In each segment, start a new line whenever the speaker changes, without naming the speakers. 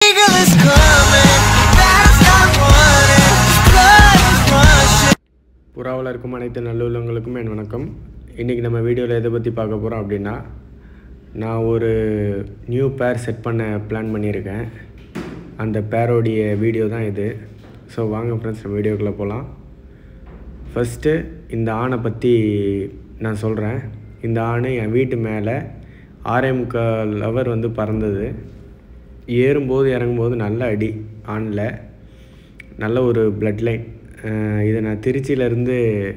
eagle is coming. Fast not running. Blood is rushing.
புறாவில் இருக்கும் அனைத்து நல்லுள்ளவங்களுக்கும் என் வணக்கம் இன்றைக்கி நம்ம வீடியோவில் எதை பற்றி பார்க்க போகிறோம் அப்படின்னா நான் ஒரு நியூ பேர் செட் பண்ண பிளான் பண்ணியிருக்கேன் அந்த பேரோடைய வீடியோ தான் இது ஸோ வாங்க ஃப்ரெண்ட்ஸ் நம்ம வீடியோக்குள்ளே போகலாம் ஃபஸ்ட்டு இந்த ஆணை பற்றி நான் சொல்கிறேன் இந்த ஆணை என் வீட்டு மேலே ஆறே முக்கால் ஹவர் வந்து பறந்தது ஏறும்போது இறங்கும்போது நல்ல அடி ஆணில் நல்ல ஒரு பிளட் லைன் இதை நான் திருச்சியிலேருந்து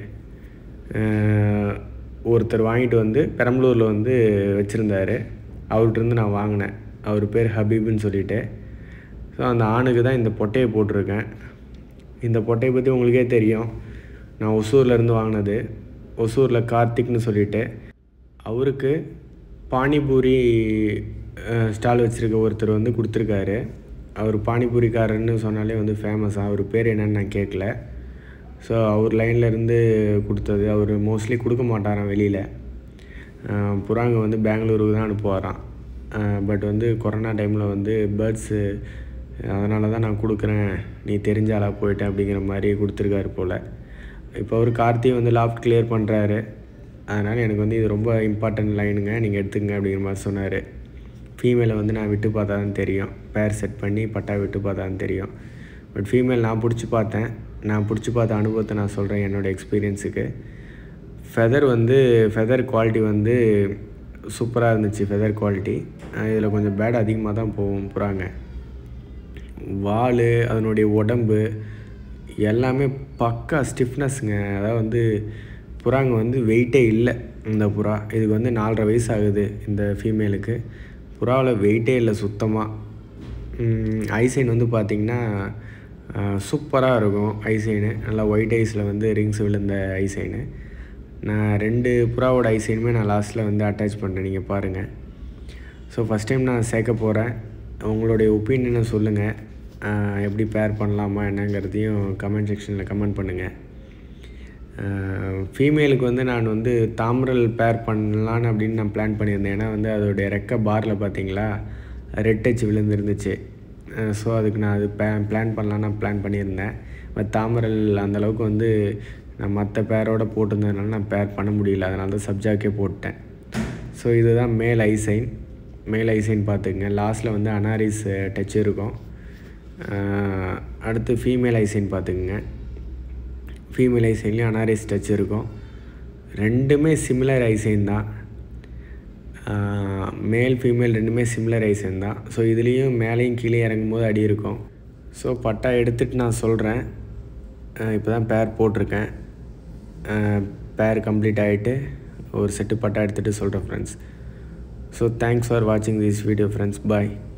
ஒருத்தர் வாங்கிட்டு வந்து பெரம்பலூரில் வந்து வச்சுருந்தாரு அவர்கிட்டருந்து நான் வாங்கினேன் அவர் பேர் ஹபீப்னு சொல்லிட்டு ஸோ அந்த ஆணுக்கு தான் இந்த பொட்டையை போட்டிருக்கேன் இந்த பொட்டையை பற்றி உங்களுக்கே தெரியும் நான் ஒசூர்லேருந்து வாங்கினது ஒசூரில் கார்த்திக்னு சொல்லிட்டு அவருக்கு பானிபூரி ஸ்டால் வச்சுருக்க ஒருத்தர் வந்து கொடுத்துருக்காரு அவர் பானிபூரிக்காரன்னு சொன்னாலே வந்து ஃபேமஸாக அவர் பேர் என்னன்னு நான் கேட்கல ஸோ அவர் லைனில் இருந்து கொடுத்தது அவர் மோஸ்ட்லி கொடுக்க மாட்டாராம் வெளியில் புறாங்க வந்து பெங்களூருக்கு தான் அனுப்புவாராம் பட் வந்து கொரோனா டைமில் வந்து பேர்ட்ஸு அதனால தான் நான் கொடுக்குறேன் நீ தெரிஞ்ச ஆளாக போயிட்டேன் அப்படிங்கிற மாதிரி கொடுத்துருக்காரு போல் இப்போ அவர் கார்த்தி வந்து லாஃப்ட் கிளியர் பண்ணுறாரு அதனால் எனக்கு வந்து இது ரொம்ப இம்பார்ட்டன்ட் லைனுங்க நீங்கள் எடுத்துங்க அப்படிங்கிற மாதிரி சொன்னார் ஃபீமேலை வந்து நான் விட்டு பார்த்தா தான் தெரியும் பேர் செட் பண்ணி பட்டா விட்டு பார்த்தா தான் தெரியும் பட் ஃபீமேல் நான் பிடிச்சி பார்த்தேன் நான் பிடிச்சி பார்த்த அனுபவத்தை நான் சொல்கிறேன் என்னோடய எக்ஸ்பீரியன்ஸுக்கு ஃபெதர் வந்து ஃபெதர் குவாலிட்டி வந்து சூப்பராக இருந்துச்சு ஃபெதர் குவாலிட்டி இதில் கொஞ்சம் பேட் அதிகமாக தான் போகும் புறாங்க வால் அதனுடைய உடம்பு எல்லாமே பக்கா ஸ்டிஃப்னஸ்ங்க அதாவது வந்து புறாங்க வந்து வெயிட்டே இல்லை இந்த புறா இதுக்கு வந்து நாலரை வயசு ஆகுது இந்த ஃபீமேலுக்கு புறாவில் வெயிட்டே இல்லை சுத்தமாக ஐசைன் வந்து பார்த்திங்கன்னா சூப்பராக இருக்கும் ஐசைனு நல்லா ஒயிட் ஐஸில் வந்து ரிங்ஸ் விழுந்த ஐசைனு நான் ரெண்டு புறாவோட ஐசைனுமே நான் லாஸ்ட்டில் வந்து அட்டாச் பண்ணுறேன் நீங்கள் பாருங்கள் ஸோ ஃபஸ்ட் டைம் நான் சேர்க்க போகிறேன் உங்களுடைய ஒப்பீனியனை சொல்லுங்கள் எப்படி பேர் பண்ணலாமா என்னங்கிறதையும் கமெண்ட் செக்ஷனில் கமெண்ட் பண்ணுங்கள் ஃபீமேலுக்கு வந்து நான் வந்து தாமரல் பேர் பண்ணலான்னு அப்படின்னு நான் பிளான் பண்ணியிருந்தேன் ஏன்னா வந்து அதோடைய ரெக்க பாரில் பார்த்தீங்களா ரெட் டச் விழுந்துருந்துச்சு ஸோ அதுக்கு நான் அது பே பிளான் பண்ணலான்னு நான் பிளான் பண்ணியிருந்தேன் பட் தாமரல் அந்தளவுக்கு வந்து நான் மற்ற பேரோட போட்டிருந்ததுனால நான் பேர் பண்ண முடியல அதனால தான் சப்ஜாக்கே போட்டேன் ஸோ இதுதான் மேல் ஐசைன் மேல் ஐசைன் பார்த்துக்குங்க லாஸ்ட்டில் வந்து அனாரிஸ் டச் இருக்கும் அடுத்து ஃபீமேல் ஐசைன் பார்த்துக்குங்க ஃபீமேல் ஐசைன்லேயும் அனாரிஸ் டச் இருக்கும் ரெண்டுமே சிமிலர் ஐசைன் தான் மேல் ஃபீமேல் ரெண்டுமே சிமிலர் ஐசைன் தான் ஸோ இதுலேயும் மேலேயும் கீழே இறங்கும்போது அடி இருக்கும் ஸோ பட்டா எடுத்துகிட்டு நான் சொல்கிறேன் இப்போ தான் பேர் போட்டிருக்கேன் பேர் கம்ப்ளீட் ஆகிட்டு ஒரு செட்டு பட்டா எடுத்துகிட்டு சொல்கிறேன் ஃப்ரெண்ட்ஸ் ஸோ தேங்க்ஸ் ஃபார் வாட்சிங் திஸ் வீடியோ ஃப்ரெண்ட்ஸ் பாய்